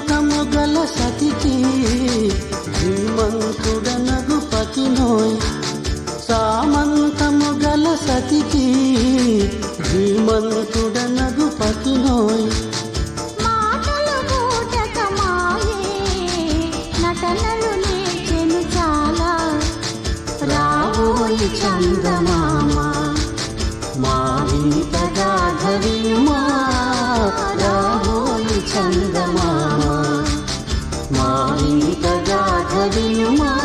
సామంతము గల సతికి శ్రీమంతుడనగు పతినోయ్ సామంతము గల సతికి శ్రీమంతుడనగు పతినోయ్ మాటలు బూటకమాయే నటనలు నేర్చెను చాలా రాబోయి చందమామ మా ఇంత గాధవియుమా రాబోయి చందమామ మా ఇంత గాధవియుమా